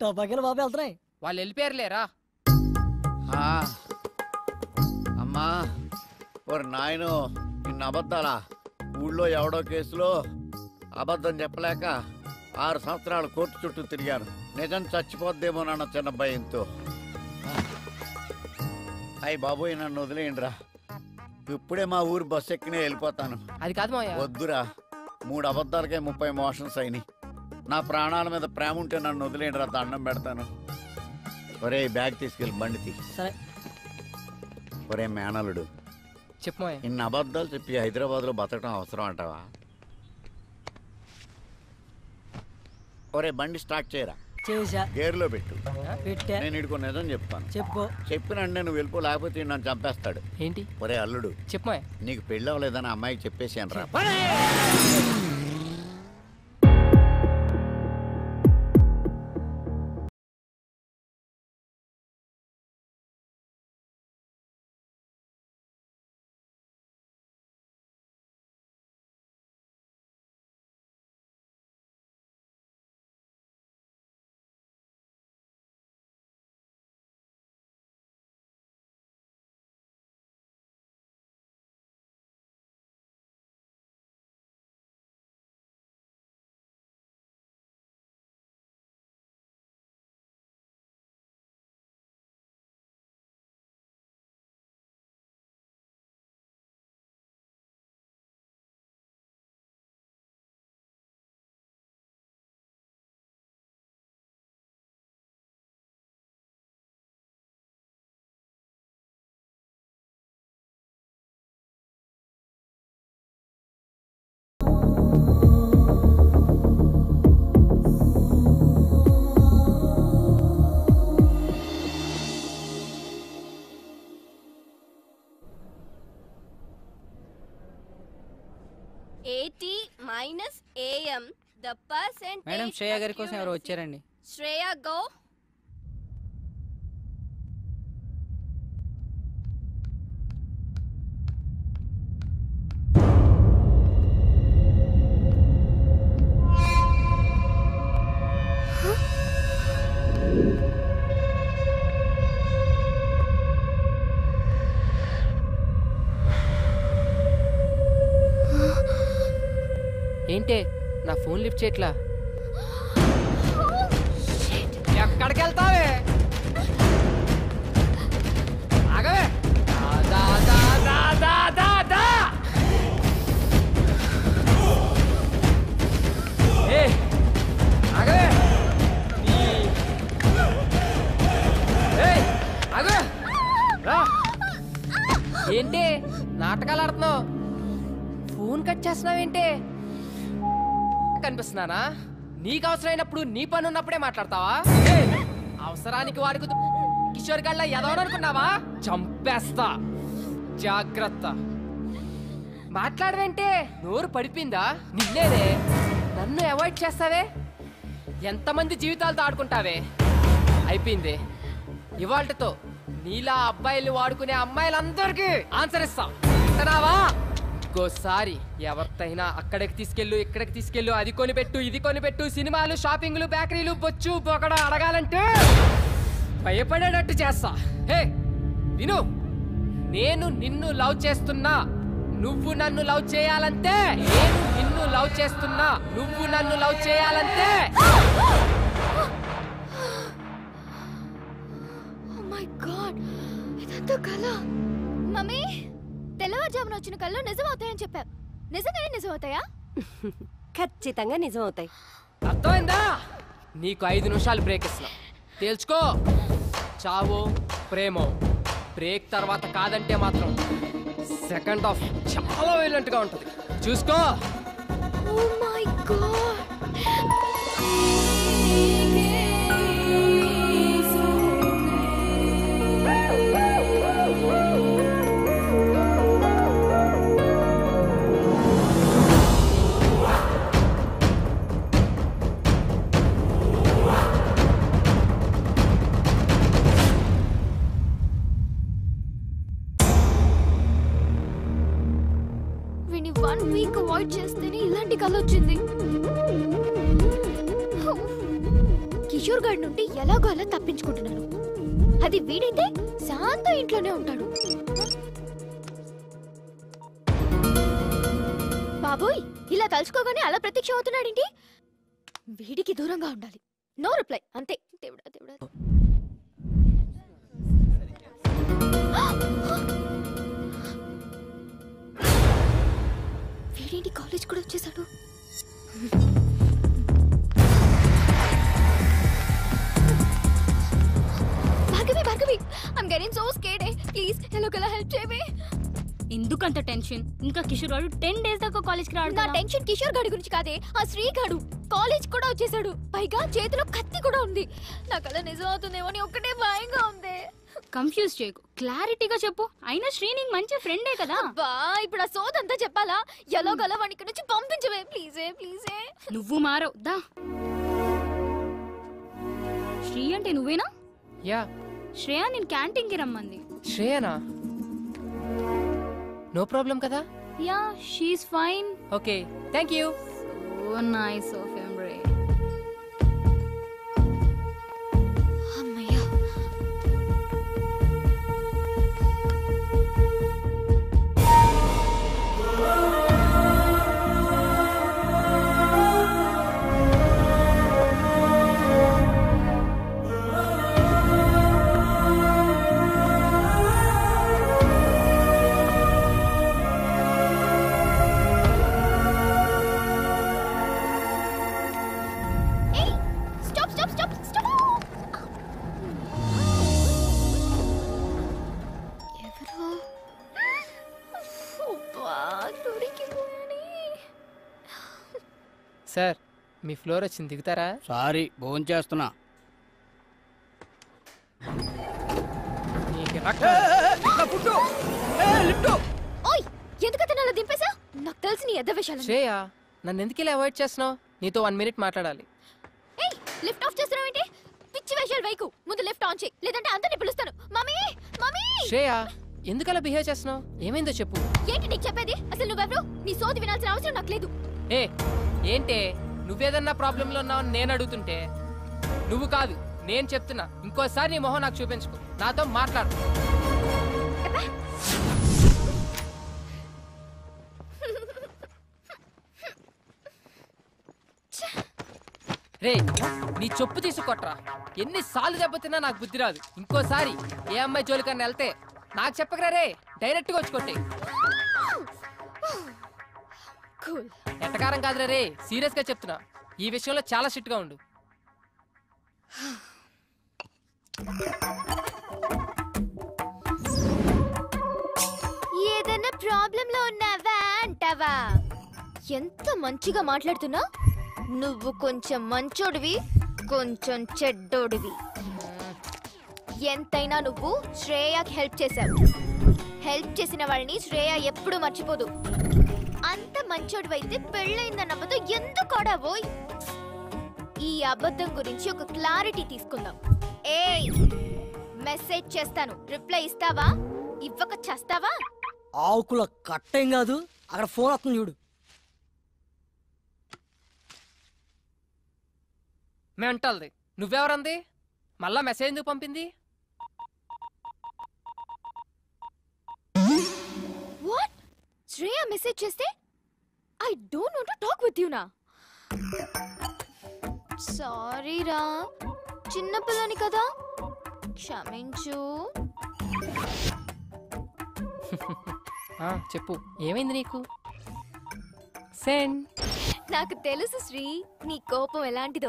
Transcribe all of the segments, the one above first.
తుపాకీలు బాబు వెళ్తున్నాయి వాళ్ళు వెళ్ళిపోయారులేరా ఆ, అమ్మా ఓరి నాయను ఇన్ని అబద్ధాలా ఊళ్ళో ఎవడో కేసులో అబద్ధం చెప్పలేక ఆరు సంవత్సరాలు కోర్టు చుట్టూ తిరిగాను నిజం చచ్చిపోద్దేమోనన్న చిన్న భయంతో అయ్యి బాబోయ్ నన్ను వదిలేయండిరా ఇప్పుడే మా ఊరు బస్సు ఎక్కినే వెళ్ళిపోతాను అది కాదు మావయ్య వద్దురా మూడు అబద్ధాలకే ముప్పై మోషన్స్ అయినాయి నా ప్రాణాల మీద ప్రేమ ఉంటే నన్ను వదిలేయండిరా దండం పెడతాను ఒరే ఈ బ్యాగ్ తీసుకెళ్ళి బండి తీ సరే ఒరే మేనలుడు చెప్పు మావయ్య ఇన్ని అబద్ధాలు చెప్పి హైదరాబాద్లో బతకడం అవసరం అంటావా ఒరే బండి స్టార్ట్ చేయరా చేసా గేర్లో పెట్టు పెట్టా నేను ఇడుకో నిజం చెప్తాను చెప్పు చెప్పినంటే నువ్వు వెళ్ళిపో లేకపోతే ఈడు నన్ను చంపేస్తాడు ఏంటి ఒరే అల్లుడు చెప్పు మావయ్య నీకు పెళ్ళి అవ్వలేదని అమ్మాయికి చెప్పేసాను రా AT minus AM the percent madam Shreya గారి కోసం ఎవరు వచ్చారండి శ్రేయ గో ఏంటే నా ఫోన్ లిఫ్ట్ చేయట్లా ఎక్కడికి వెళ్తావే ఆగవే దా, దా, దా, దా, దా, దా. ఏయ్, ఆగవే. ఈ- ఏయ్, ఆగవే. రా. ఏంటి నాటకాలు ఆడుతున్నావు ఫోన్ కట్ చేస్తున్నావేంటి కనిపిస్తున్నానా నీకు అవసరమైనప్పుడు నీ పని ఉన్నప్పుడే మాట్లాడతావా ఏయ్, అవసరానికి వాడుకు కిషోర్ గళ్ళ ఎదవననుకున్నావా చంపేస్తా జాగ్రత్త మాట్లాడవేంటే నోరు పడిపోయిందా నిన్నేనే నన్ను అవాయిడ్ చేస్తావే ఎంతమంది జీవితాలతో ఆడుకుంటావే అయిపోయింది ఇవాళతో నీలా అబ్బాయిలు వాడుకునే అమ్మాయిలందరికీ ఆన్సర్ ఇస్తా వింటున్నావా ఇంకోసారి ఎవరితైనా అక్కడికి తీసుకెళ్ళు ఇక్కడికి తీసుకెళ్ళు అది కొనిపెట్టు ఇది కొనిపెట్టు సినిమాలు షాపింగ్లు బేకరీలు బొచ్చు బొకడ అడగాలంటే భయపడేటట్టు చేస్తా హే విను నేను నిన్ను లవ్ చేస్తున్నా నువ్వు నన్ను లవ్ చేయాలంటే నేను నిన్ను లవ్ చేస్తున్నా నువ్వు నన్ను లవ్ చేయాలంటే మై గాడ్ ఇదంతా కళ మమ్మీ తెల్లవారుజామున వచ్చిన కళ్ళు నిజం అవుతాయని చెప్పావు నిజంగానే నిజం అవుతాయా ఖచ్చితంగా నిజం అవుతాయి అర్థమైందా నీకు ఐదు నిమిషాలు బ్రేక్ ఇస్తున్నా తేల్చుకో చావో ప్రేమో బ్రేక్ తర్వాత కాదంటే మాత్రం సెకండ్ హాఫ్ చాలా వైలెంట్ గా ఉంటది చూసుకో ఓ మై గాడ్ విని వన్ వీక్ అవాయిడ్ చేస్తేనే ఇలాంటి కళ వచ్చింది కిషోర్ గారి నుండి ఎలాగో అలా తప్పించుకుంటున్నాను అది వీడైతే శాంత ఇంట్లోనే ఉంటాడు బాబోయ్ ఇలా తలుచుకోగానే అలా ప్రత్యక్ష అవుతున్నాడేంటి వీడికి దూరంగా ఉండాలి నో రిప్లై అంతే దేవుడా దేవుడా వీడేంటి కాలేజ్ కూడా వచ్చేసాడు Bhargavi Bhargavi I'm getting so scared please ఎలాగోలా హెల్ప్ చేయవే ఎందుకంత టెన్షన్ ఇంకా కిషోర్ గారు టెన్ డేస్ దాకా కాలేజ్ కి రాడు నా టెన్షన్ కిషోర్ గాడి గురించి కాదే ఆ శ్రీగాడు కాలేజ్ కూడా వచ్చేసాడు పైగా చేతిలో కత్తి కూడా ఉంది నాకు అలా నిజం అవుతుందేమో అని ఒక్కటే భయంగా ఉంది కన్ఫ్యూజ్ చేయకు క్లారిటీగా చెప్పు అయినా శ్రీ నీకు మంచి ఫ్రెండే కదా బా ఇప్పుడు ఆ సోదంతా చెప్పాలా ఎలాగోలా వాడికి నుంచి పంపించవే ప్లీజే ప్లీజే నువ్వు మారవు దా శ్రీ అంటే నువ్వేనా యా శ్రేయ నేను క్యాంటీన్ కి రమ్మంది శ్రేయనా నో ప్రాబ్లం కదా yeah she's fine okay thank you oh nice of him రే అమ్మయ్యా ఏయ్ స్టాప్ స్టాప్ స్టాప్ స్టాప్ ఎవరు అబ్బా దొరికిపోయానే సార్ మీ ఫ్లోర్ వచ్చింది దిగుతారా సారీ భోజనం చేస్తున్నా నీకు రక్తం ఓయ్ ఎందుకు అతను అలా దింపేశా నాకు తెలిసి నీ ఎద్ద విషయాలు శ్రేయ నన్ను ఎందుకు ఇలా అవాయిడ్ చేస్తున్నావు నీతో వన్ మినిట్ మాట్లాడాలి ఏయ్ లిఫ్ట్ ఆఫ్ చేస్తున్నావు ఏంటి పిచ్చి వేషాలు వైకు ముందు లిఫ్ట్ ఆన్ చేయి లేదంటే అందరిని పిలుస్తాను మమ్మీ మమ్మీ శ్రేయ ఎందుకు అలా బిహేవ్ చేస్తున్నావు ఏమైందో చెప్పు ఏంటి నీకు చెప్పేది అసలు నువ్వెవరు నీ సోది వినాల్సిన అవసరం నాకు లేదు ఏ ఏంటే నువ్వేదన్నా ప్రాబ్లంలో ఉన్నావని నేను అడుగుతుంటే నువ్వు కాదు నేను చెప్తున్నా ఇంకోసారి నీ మొహం నాకు చూపించుకో నాతో మాట్లాడు రే నీ చెప్పు తీసుకొట్రా ఎన్నిసార్లు దెబ్బతిన్నా నాకు బుద్ధి రాదు ఇంకోసారి ఏ అమ్మాయి జోలికన్నా వెళ్తే నాకు చెప్పకరా రే డైరెక్ట్గా వచ్చి కొట్టే కూల్ ఎట్టకారం కాదురా రే సీరియస్ గా చెప్తున్నా ఈ విషయంలో చాలా స్ట్రిక్ట్ గా ఉండు ఏదైనా ప్రాబ్లం లో ఉన్నావా అంటావా ఎంత మంచిగా మాట్లాడుతున్నా నువ్వు కొంచెం మంచోడివి కొంచెం చెడ్డోడివి ఎంతైనా నువ్వు శ్రేయకి హెల్ప్ చేశావు హెల్ప్ చేసిన వాళ్ళని శ్రేయ ఎప్పుడు మర్చిపోదు అంత మంచోడివైతే పెళ్ళైందన్న అబద్ధం ఎందుకు ఆడావోయ్ ఈ అబద్ధం గురించి ఒక క్లారిటీ తీసుకుందాం ఏయ్ మెసేజ్ చేస్తాను రిప్లై ఇస్తావా ఇవ్వక చేస్తావా ఆకుల కట్టేం కాదు అక్కడ ఫోన్ వస్తుంది చూడు మెంటల్ది నువ్వెవరంది మళ్ళా మెసేజ్ ఎందుకు పంపింది వాట్ శ్రేయ మెసేజ్ చేస్తే I don't want to talk with you నా సారీ రా చిన్నపిల్లని కదా క్షమించు ఆ, చెప్పు ఏమైంది నీకు సెండ్ నాకు తెలుసు శ్రీ నీ కోపం ఎలాంటిదో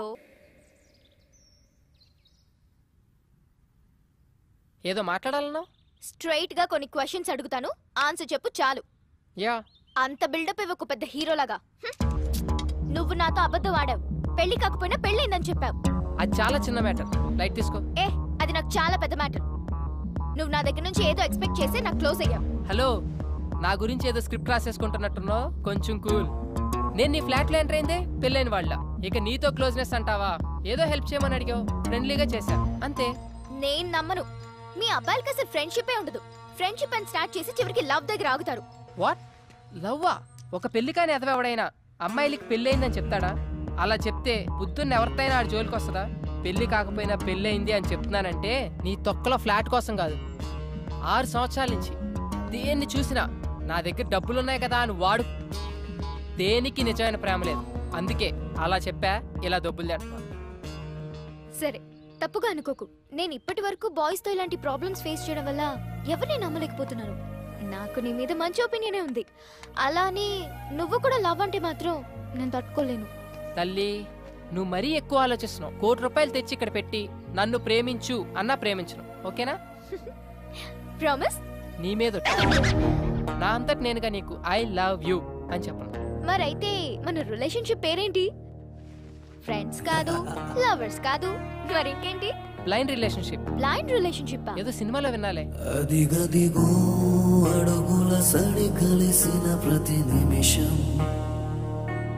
ఏదో మాట్లాడాలన్నావు స్ట్రైట్ గా కొన్ని క్వశ్చన్స్ అడుగుతాను ఆన్సర్ చెప్పు చాలు యా అంత బిల్డప్ ఇవ్వకు పెద్ద హీరోలాగా హ్మ్. నువ్వు నాతో అబద్ధం ఆడావు పెళ్లి కాకపోయినా పెళ్ళైందని చెప్పావు అది చాలా చిన్న మ్యాటర్ లైట్ తీసుకో ఏ అది నాకు చాలా పెద్ద మ్యాటర్ నువ్వు నా దగ్గర నుంచి ఏదో ఎక్స్పెక్ట్ చేసి నాకు క్లోజ్ అయ్యావు హలో నా గురించి ఏదో స్క్రిప్ట్ రాసేసుకుంటున్నట్టున్నావు కొంచెం కూల్ నేను నీ ఫ్లాట్ లో ఎంటర్ అయిందే పెళ్ళైన వాళ్ళ ఇక నీతో క్లోజ్నెస్ అంటావా ఏదో హెల్ప్ చేయమని అడిగావు ఫ్రెండ్లీగా చేశా అంతే నేను నమ్మను మీ అబ్బాయిలకి అసలు ఫ్రెండ్షిపే ఉండదు ఫ్రెండ్షిప్ అని స్టార్ట్ చేసి చివరికి లవ్ దగ్గర ఆగుతారు వాట్ లవ్వా ఒక పెళ్లి కాని ఎదవెవడైనా అమ్మాయిలకి పెళ్ళయిందని చెప్తాడా అలా చెప్తే బుద్ధున్న ఎవరితైనా ఆడి జోలికి వస్తుందా పెళ్లి కాకపోయినా పెళ్ళి అయింది అని చెప్తున్నానంటే నీ తొక్కలో ఫ్లాట్ కోసం కాదు ఆరు సంవత్సరాల నుంచి దేన్ని చూసినా నా దగ్గర డబ్బులున్నాయి కదా అని వాడు దేనికి నిజమైన ప్రేమ లేదు అందుకే అలా చెప్పా ఇలా డబ్బులు తింటున్నా సరే తప్పుగా అనుకోకు నేను ఇప్పటి వరకు బాయ్స్ తో ఇలాంటి ప్రాబ్లమ్స్ ఫేస్ చేయడం వల్ల ఎవరిని నమ్మలేకపోతున్నాను నాకు నీ మీద మంచి ఒపీనియనే ఉంది అలానే నువ్వు కూడా లవ్ అంటే మాత్రం నేను తట్టుకోలేను తల్లి నువ్వు మరీ ఎక్కువ ఆలోచిస్తున్నావు కోటి రూపాయలు తెచ్చి ఇక్కడ పెట్టి నన్ను ప్రేమించు అన్నా ప్రేమించను ఓకేనా ప్రామిస్ నీ మీద ఒట్టు. నా అంతటి నేనుగా నీకు ఐ లవ్ యూ అని చెప్పను మరైతే మన రిలేషన్షిప్ పేరేంటి ఫ్రెండ్స్ కాదు లవర్స్ కాదు మరింకేంటి బ్లైండ్ రిలేషన్షిప్ బ్లైండ్ రిలేషన్షిప్ ఏదో సినిమాలో వినాలే అదిగదిగో అడుగుల సడి కలిసిన ప్రతి నిమిషం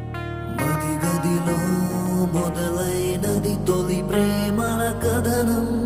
మదిగదిలో మొదలైనది తొలి ప్రేమల కథనం